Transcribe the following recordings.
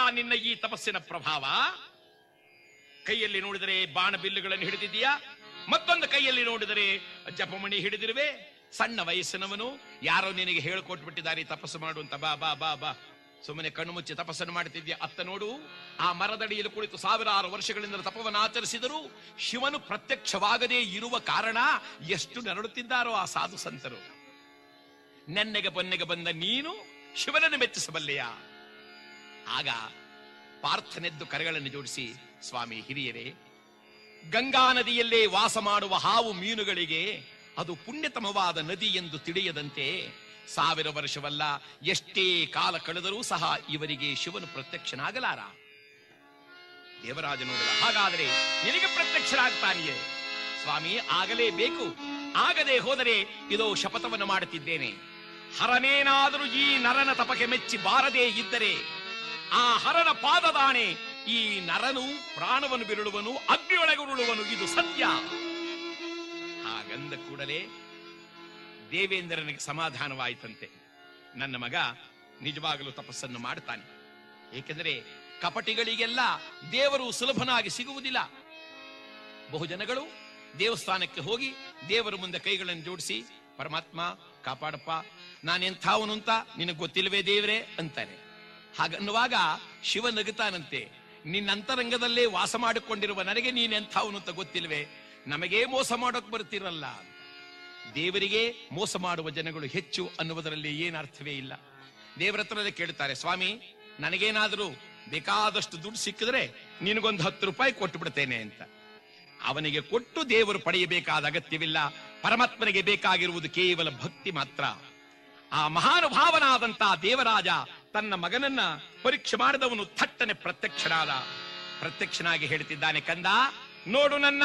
ನಿನ್ನ ಈ ತಪಸ್ಸಿನ ಪ್ರಭಾವ ಕೈಯಲ್ಲಿ ನೋಡಿದರೆ ಬಾಣ ಬಿಲ್ಲುಗಳನ್ನು ಹಿಡಿದಿದೆಯಾ ಮತ್ತೊಂದು ಕೈಯಲ್ಲಿ ನೋಡಿದರೆ ಜಪಮಣಿ ಹಿಡಿದಿರುವೆ ಸಣ್ಣ ವಯಸ್ಸಿನವನು ಯಾರೋ ನಿನಗೆ ಹೇಳಿಕೊಟ್ಬಿಟ್ಟಿದ್ದಾರೆ ಈ ತಪಸ್ಸು ಮಾಡುವಂತ ಬಾ ಬಾ ಬಾ ಬಾ ಸುಮ್ಮನೆ ಕಣ್ಣು ಮುಚ್ಚಿ ತಪಸ್ಸನ್ನು ಮಾಡ್ತಿದ್ಯಾ ಅತ್ತ ನೋಡು ಆ ಮರದಡಿಯಲ್ಲಿ ಕುಳಿತು ಸಾವಿರಾರು ವರ್ಷಗಳಿಂದ ತಪವನ್ನು ಆಚರಿಸಿದರು ಶಿವನು ಪ್ರತ್ಯಕ್ಷವಾಗದೇ ಇರುವ ಕಾರಣ ಎಷ್ಟು ನರಳುತ್ತಿದ್ದಾರೋ ಆ ಸಾಧು ಸಂತರು ನೆನ್ನೆಗೆ ಬನ್ನೆಗೆ ಬಂದ ನೀನು ಶಿವನನ್ನು ಮೆಚ್ಚಿಸಬಲ್ಲೆಯಾ ಆಗ ಪಾರ್ಥನೆದ್ದು ಕರೆಗಳನ್ನು ಜೋಡಿಸಿ ಸ್ವಾಮಿ ಹಿರಿಯರೇ ಗಂಗಾ ನದಿಯಲ್ಲೇ ವಾಸ ಮಾಡುವ ಹಾವು ಮೀನುಗಳಿಗೆ ಅದು ಪುಣ್ಯತಮವಾದ ನದಿ ಎಂದು ತಿಳಿಯದಂತೆ ಸಾವಿರ ವರ್ಷವಲ್ಲ ಎಷ್ಟೇ ಕಾಲ ಕಳೆದರೂ ಸಹ ಇವರಿಗೆ ಶಿವನು ಪ್ರತ್ಯಕ್ಷನಾಗಲಾರ ದೇವರಾಜ ನೋಡಿದ ಹಾಗಾದರೆ ನಿನಗೆ ಪ್ರತ್ಯಕ್ಷನಾಗ್ತಾನೆಯೇ ಸ್ವಾಮಿ ಆಗಲೇಬೇಕು ಆಗದೆ ಹೋದರೆ ಇದೋ ಶಪಥವನ್ನು ಮಾಡುತ್ತಿದ್ದೇನೆ ಹರನೇನಾದರೂ ಈ ನರನ ತಪಕ್ಕೆ ಮೆಚ್ಚಿ ಬಾರದೇ ಇದ್ದರೆ ಆ ಹರನ ಪಾದದಾಣೆ ಈ ನರನು ಪ್ರಾಣವನ್ನು ಬಿರುಳುವನು ಅಗ್ನಿಯೊಳಗೆ ಉರುಳುವನು ಇದು ಸತ್ಯ ಹಾಗಂದ ಕೂಡಲೇ ದೇವೇಂದ್ರನಿಗೆ ಸಮಾಧಾನವಾಯಿತಂತೆ ನನ್ನ ಮಗ ನಿಜವಾಗಲೂ ತಪಸ್ಸನ್ನು ಮಾಡ್ತಾನೆ ಏಕೆಂದರೆ ಕಪಟಿಗಳಿಗೆಲ್ಲ ದೇವರು ಸುಲಭನಾಗಿ ಸಿಗುವುದಿಲ್ಲ ಬಹುಜನಗಳು ದೇವಸ್ಥಾನಕ್ಕೆ ಹೋಗಿ ದೇವರ ಮುಂದೆ ಕೈಗಳನ್ನು ಜೋಡಿಸಿ ಪರಮಾತ್ಮ ಕಾಪಾಡಪ್ಪ ನಾನೆಂಥವನು ಅಂತ ನಿನಗೆ ಗೊತ್ತಿಲ್ವೇ ದೇವರೇ ಅಂತಾನೆ ಹಾಗನ್ನುವಾಗ ಶಿವ ನಗುತ್ತಾನಂತೆ ನಿನ್ನ ಅಂತರಂಗದಲ್ಲೇ ವಾಸ ಮಾಡಿಕೊಂಡಿರುವ ನನಗೆ ನೀನೆಂಥವನು ಅಂತ ಗೊತ್ತಿಲ್ವೇ ನಮಗೇ ಮೋಸ ಮಾಡೋಕ್ ಬರ್ತಿರಲ್ಲ ದೇವರಿಗೆ ಮೋಸ ಮಾಡುವ ಜನಗಳು ಹೆಚ್ಚು ಅನ್ನುವುದರಲ್ಲಿ ಏನು ಅರ್ಥವೇ ಇಲ್ಲ ದೇವರ ಹತ್ರನೇ ಕೇಳ್ತಾರೆ ಸ್ವಾಮಿ ನನಗೇನಾದರೂ ಬೇಕಾದಷ್ಟು ದುಡ್ಡು ಸಿಕ್ಕಿದ್ರೆ ನಿನಗೊಂದು ಹತ್ತು ರೂಪಾಯಿ ಕೊಟ್ಟು ಬಿಡ್ತೇನೆ ಅಂತ ಅವನಿಗೆ ಕೊಟ್ಟು ದೇವರು ಪಡೆಯಬೇಕಾದ ಅಗತ್ಯವಿಲ್ಲ ಪರಮಾತ್ಮನಿಗೆ ಬೇಕಾಗಿರುವುದು ಕೇವಲ ಭಕ್ತಿ ಮಾತ್ರ ಆ ಮಹಾನುಭಾವನಾದಂತ ದೇವರಾಜ ತನ್ನ ಮಗನನ್ನ ಪರೀಕ್ಷೆ ಮಾಡಿದವನು ಥಟ್ಟನೆ ಪ್ರತ್ಯಕ್ಷನಾದ ಪ್ರತ್ಯಕ್ಷನಾಗಿ ಹೇಳ್ತಿದ್ದಾನೆ ಕಂದ ನೋಡು ನನ್ನ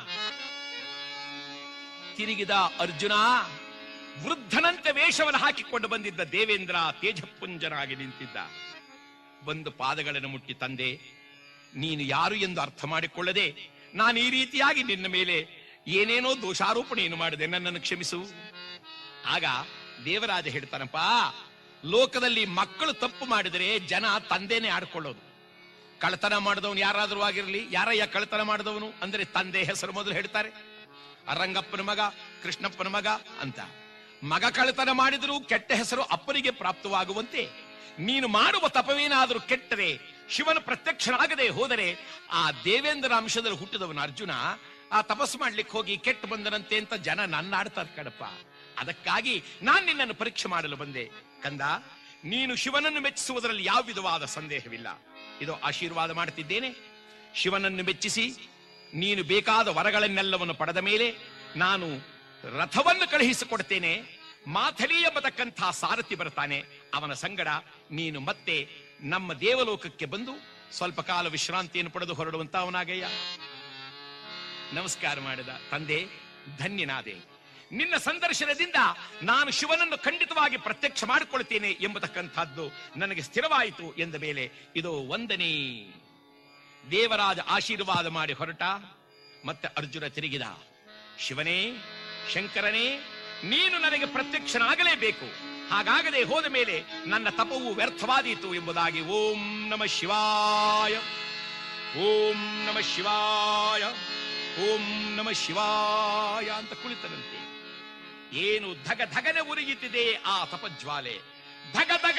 ತಿರುಗಿದ ಅರ್ಜುನ ವೃದ್ಧನಂತೆ ವೇಷವನ್ನು ಹಾಕಿಕೊಂಡು ಬಂದಿದ್ದ ದೇವೇಂದ್ರ ತೇಜಪುಂಜನಾಗಿ ನಿಂತಿದ್ದ ಬಂದು ಪಾದಗಳನ್ನು ಮುಟ್ಟಿ ತಂದೆ ನೀನು ಯಾರು ಎಂದು ಅರ್ಥ ಮಾಡಿಕೊಳ್ಳದೆ ನಾನು ಈ ರೀತಿಯಾಗಿ ನಿನ್ನ ಮೇಲೆ ಏನೇನೋ ದೋಷಾರೋಪಣೆಯನ್ನು ಮಾಡಿದೆ ನನ್ನನ್ನು ಕ್ಷಮಿಸು ಆಗ ದೇವರಾಜ ಹೇಳ್ತಾನಪ್ಪ ಲೋಕದಲ್ಲಿ ಮಕ್ಕಳು ತಪ್ಪು ಮಾಡಿದರೆ ಜನ ತಂದೆನೇ ಆಡ್ಕೊಳ್ಳೋದು ಕಳತನ ಮಾಡಿದವನು ಯಾರಾದರೂ ಆಗಿರಲಿ ಯಾರಯ್ಯ ಕಳತನ ಮಾಡಿದವನು ಅಂದ್ರೆ ತಂದೆ ಹೆಸರು ಮೊದಲು ಹೇಳ್ತಾರೆ ರಂಗಪ್ಪನ ಮಗ ಕೃಷ್ಣಪ್ಪನ ಮಗ ಅಂತ ಮಗ ಕಳತನ ಮಾಡಿದರೂ ಕೆಟ್ಟ ಹೆಸರು ಅಪ್ಪನಿಗೆ ಪ್ರಾಪ್ತವಾಗುವಂತೆ ನೀನು ಮಾಡುವ ತಪವೇನಾದರೂ ಕೆಟ್ಟರೆ ಶಿವನ ಪ್ರತ್ಯಕ್ಷನಾಗದೆ ಹೋದರೆ ಆ ದೇವೇಂದ್ರ ಅಂಶದಲ್ಲಿ ಹುಟ್ಟಿದವನು ಅರ್ಜುನ ಆ ತಪಸ್ಸು ಮಾಡ್ಲಿಕ್ಕೆ ಹೋಗಿ ಕೆಟ್ಟ ಬಂದನಂತೆ ಅಂತ ಜನ ನನ್ನ ಆಡ್ತಾರೆ ಕಣಪ್ಪ ಅದಕ್ಕಾಗಿ ನಾನ್ ನಿನ್ನನ್ನು ಪರೀಕ್ಷೆ ಮಾಡಲು ಬಂದೆ ಕಂದ ನೀನು ಶಿವನನ್ನು ಮೆಚ್ಚಿಸುವುದರಲ್ಲಿ ಯಾವ ವಿಧವಾದ ಸಂದೇಹವಿಲ್ಲ ಇದು ಆಶೀರ್ವಾದ ಮಾಡುತ್ತಿದ್ದೇನೆ ಶಿವನನ್ನು ಮೆಚ್ಚಿಸಿ ನೀನು ಬೇಕಾದ ವರಗಳನ್ನೆಲ್ಲವನ್ನು ಪಡೆದ ಮೇಲೆ ನಾನು ರಥವನ್ನು ಕಳುಹಿಸಿಕೊಡ್ತೇನೆ ಮಾಥಲಿ ಎಂಬತಕ್ಕಂಥ ಸಾರಥಿ ಬರ್ತಾನೆ ಅವನ ಸಂಗಡ ನೀನು ಮತ್ತೆ ನಮ್ಮ ದೇವಲೋಕಕ್ಕೆ ಬಂದು ಸ್ವಲ್ಪ ಕಾಲ ವಿಶ್ರಾಂತಿಯನ್ನು ಪಡೆದು ಹೊರಡುವಂತ ಅವನಾಗಯ್ಯ ನಮಸ್ಕಾರ ಮಾಡಿದ ತಂದೆ ಧನ್ಯನಾದೆ ನಿನ್ನ ಸಂದರ್ಶನದಿಂದ ನಾನು ಶಿವನನ್ನು ಖಂಡಿತವಾಗಿ ಪ್ರತ್ಯಕ್ಷ ಮಾಡಿಕೊಳ್ತೇನೆ ಎಂಬತಕ್ಕಂಥದ್ದು ನನಗೆ ಸ್ಥಿರವಾಯಿತು ಎಂದ ಮೇಲೆ ಇದು ಒಂದನೇ ದೇವರಾಜ ಆಶೀರ್ವಾದ ಮಾಡಿ ಹೊರಟ ಮತ್ತೆ ಅರ್ಜುನ ತಿರುಗಿದ ಶಿವನೇ ಶಂಕರನೇ ನೀನು ನನಗೆ ಪ್ರತ್ಯಕ್ಷನಾಗಲೇಬೇಕು ಹಾಗಾಗದೆ ಹೋದ ಮೇಲೆ ನನ್ನ ತಪವು ವ್ಯರ್ಥವಾದೀತು ಎಂಬುದಾಗಿ ಓಂ ನಮ ಶಿವಾಯ ಓಂ ನಮ ಶಿವಾಯ ಓಂ ನಮ ಶಿವಾಯ ಅಂತ ಕುಳಿತನಂತೆ ಏನು ಧಗ ಧಗನೆ ಉರಿಯುತ್ತಿದೆ ಆ ತಪಜ್ವಾಲೆ ಧಗ ಧಗ